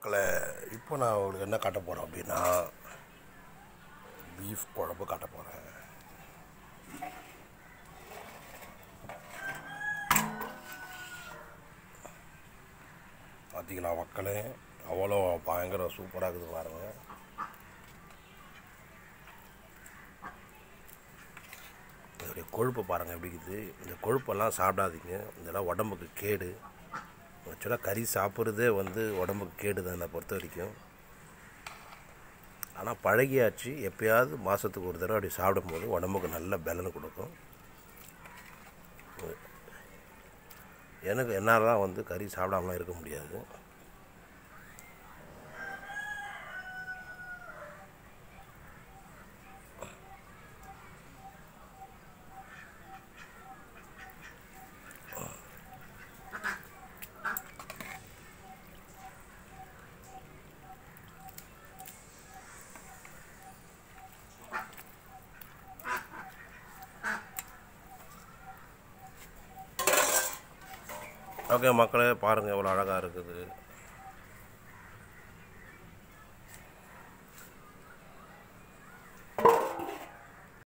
மக்களை இப்போ நான் உங்களுக்கு என்ன காட்ட போகிறேன் அப்படின்னா பீஃப் குழம்பு காட்ட போகிறேன் பார்த்தீங்களா மக்களே அவ்வளோ பயங்கர சூப்பராக இருக்குது பாருங்கள் இதோடைய கொழுப்பை பாருங்கள் எப்படி இருக்குது இந்த கொழுப்பெல்லாம் சாப்பிடாதீங்க இதெல்லாம் உடம்புக்கு கேடு ஆக்சுவலாக கறி சாப்பிட்றதே வந்து உடம்புக்கு கேடு தான் என்னை பொறுத்த வரைக்கும் ஆனால் பழகியாச்சு எப்பயாவது மாதத்துக்கு ஒரு தடவை அப்படி சாப்பிடும்போது உடம்புக்கு நல்ல பலனை கொடுக்கும் எனக்கு என்னால் வந்து கறி சாப்பிடாமலாம் இருக்க முடியாது ஓகே மக்களே பாருங்கள் எவ்வளோ அழகாக இருக்குது